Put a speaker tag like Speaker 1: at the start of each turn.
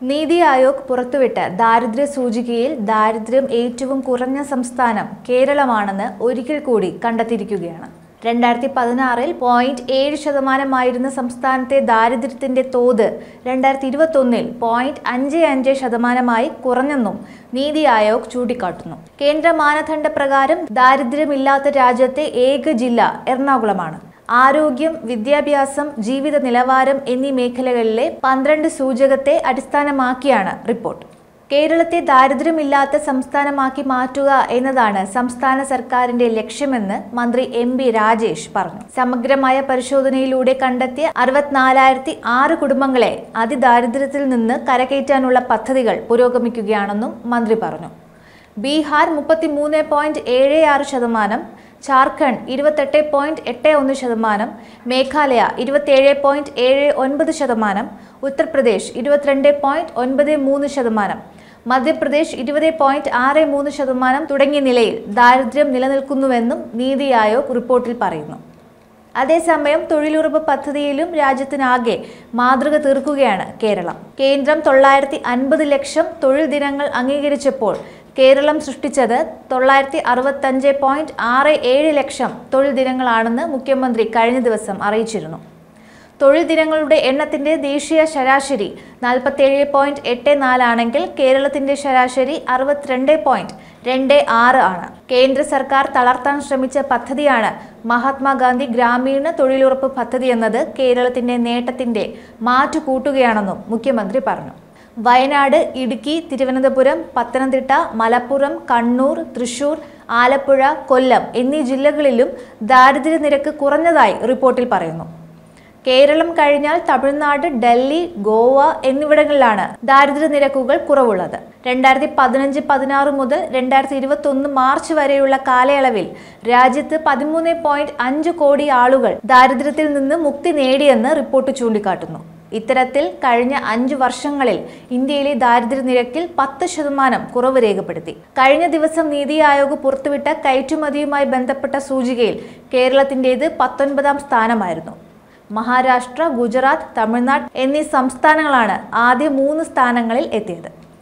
Speaker 1: നീതി ആയോഗ് പുറത്തുവിട്ട ദാരിദ്ര്യ സൂചികയിൽ ദാരിദ്ര്യം ഏറ്റവും കുറഞ്ഞ സംസ്ഥാനം കേരളമാണെന്ന് ഒരിക്കൽ കൂടി കണ്ടെത്തിയിരിക്കുകയാണ് രണ്ടായിരത്തി പതിനാറിൽ പോയിന്റ് ഏഴ് ശതമാനമായിരുന്ന സംസ്ഥാനത്തെ ദാരിദ്ര്യത്തിന്റെ തോത് രണ്ടായിരത്തി ഇരുപത്തൊന്നിൽ പോയിന്റ് അഞ്ച് അഞ്ച് ശതമാനമായി കുറഞ്ഞെന്നും നീതി ആയോഗ് ചൂണ്ടിക്കാട്ടുന്നു കേന്ദ്ര മാനദണ്ഡ പ്രകാരം ദാരിദ്ര്യമില്ലാത്ത രാജ്യത്തെ ഏക ജില്ല എറണാകുളമാണ് ആരോഗ്യം വിദ്യാഭ്യാസം ജീവിത നിലവാരം എന്നീ മേഖലകളിലെ പന്ത്രണ്ട് സൂചകത്തെ അടിസ്ഥാനമാക്കിയാണ് റിപ്പോർട്ട് കേരളത്തെ ദാരിദ്ര്യമില്ലാത്ത സംസ്ഥാനമാക്കി മാറ്റുക എന്നതാണ് സംസ്ഥാന സർക്കാരിന്റെ ലക്ഷ്യമെന്ന് മന്ത്രി എം ബി രാജേഷ് പറഞ്ഞു സമഗ്രമായ പരിശോധനയിലൂടെ കണ്ടെത്തിയ അറുപത്തിനാലായിരത്തി ആറ് കുടുംബങ്ങളെ അതിദാരിദ്ര്യത്തിൽ നിന്ന് കരകയറ്റാനുള്ള പദ്ധതികൾ പുരോഗമിക്കുകയാണെന്നും മന്ത്രി പറഞ്ഞു ബീഹാർ മുപ്പത്തിമൂന്ന് പോയിന്റ് ഏഴ് ആറ് ശതമാനം ജാർഖണ്ഡ് ഇരുപത്തെട്ട് പോയിന്റ് എട്ട് ഒന്ന് ശതമാനം മേഘാലയ ഇരുപത്തിയേഴ് പോയിന്റ് ഏഴ് ഒൻപത് ശതമാനം ഉത്തർപ്രദേശ് ഇരുപത്തിരണ്ട് പോയിന്റ് ഒൻപത് മൂന്ന് ശതമാനം മധ്യപ്രദേശ് ഇരുപത് പോയിന്റ് ആറ് മൂന്ന് ശതമാനം തുടങ്ങിയ നിലയിൽ ദാരിദ്ര്യം നിലനിൽക്കുന്നുവെന്നും നീതി ആയോഗ് റിപ്പോർട്ടിൽ പറയുന്നു അതേസമയം തൊഴിലുറപ്പ് പദ്ധതിയിലും രാജ്യത്തിനാകെ മാതൃക തീർക്കുകയാണ് കേരളം കേന്ദ്രം തൊള്ളായിരത്തി അൻപത് ലക്ഷം തൊഴിൽ ദിനങ്ങൾ അംഗീകരിച്ചപ്പോൾ കേരളം സൃഷ്ടിച്ചത് തൊള്ളായിരത്തി അറുപത്തഞ്ച് പോയിന്റ് ആറ് ഏഴ് ലക്ഷം തൊഴിൽ ദിനങ്ങളാണെന്ന് മുഖ്യമന്ത്രി കഴിഞ്ഞ ദിവസം അറിയിച്ചിരുന്നു തൊഴിൽ ദിനങ്ങളുടെ എണ്ണത്തിന്റെ ദേശീയ ശരാശരി നാൽപ്പത്തേഴ് പോയിന്റ് എട്ട് നാലാണെങ്കിൽ കേരളത്തിന്റെ ശരാശരി അറുപത്തിരണ്ട് പോയിന്റ് രണ്ട് ആറ് ആണ് കേന്ദ്ര സർക്കാർ തളർത്താൻ ശ്രമിച്ച പദ്ധതിയാണ് മഹാത്മാഗാന്ധി ഗ്രാമീണ തൊഴിലുറപ്പ് പദ്ധതി എന്നത് കേരളത്തിന്റെ നേട്ടത്തിന്റെ മാറ്റു കൂട്ടുകയാണെന്നും മുഖ്യമന്ത്രി പറഞ്ഞു വയനാട് ഇടുക്കി തിരുവനന്തപുരം പത്തനംതിട്ട മലപ്പുറം കണ്ണൂർ തൃശൂർ ആലപ്പുഴ കൊല്ലം എന്നീ ജില്ലകളിലും ദാരിദ്ര്യ നിരക്ക് കുറഞ്ഞതായി റിപ്പോർട്ടിൽ പറയുന്നു കേരളം കഴിഞ്ഞാൽ തമിഴ്നാട് ഡൽഹി ഗോവ എന്നിവിടങ്ങളിലാണ് ദാരിദ്ര്യ നിരക്കുകൾ കുറവുള്ളത് രണ്ടായിരത്തി പതിനഞ്ച് പതിനാറ് മുതൽ രണ്ടായിരത്തി ഇരുപത്തി ഒന്ന് മാർച്ച് വരെയുള്ള കാലയളവിൽ രാജ്യത്ത് പതിമൂന്ന് പോയിന്റ് അഞ്ച് കോടി ആളുകൾ ദാരിദ്ര്യത്തിൽ നിന്ന് മുക്തി നേടിയെന്ന് റിപ്പോർട്ട് ചൂണ്ടിക്കാട്ടുന്നു ഇത്തരത്തിൽ കഴിഞ്ഞ അഞ്ചു വർഷങ്ങളിൽ ഇന്ത്യയിലെ ദാരിദ്ര്യ നിരക്കിൽ പത്ത് ശതമാനം കുറവ് രേഖപ്പെടുത്തി കഴിഞ്ഞ ദിവസം നീതി ആയോഗ് പുറത്തുവിട്ട കയറ്റുമതിയുമായി ബന്ധപ്പെട്ട സൂചികയിൽ കേരളത്തിൻ്റേത് പത്തൊൻപതാം സ്ഥാനമായിരുന്നു മഹാരാഷ്ട്ര ഗുജറാത്ത് തമിഴ്നാട് എന്നീ സംസ്ഥാനങ്ങളാണ് ആദ്യ മൂന്ന് സ്ഥാനങ്ങളിൽ എത്തിയത്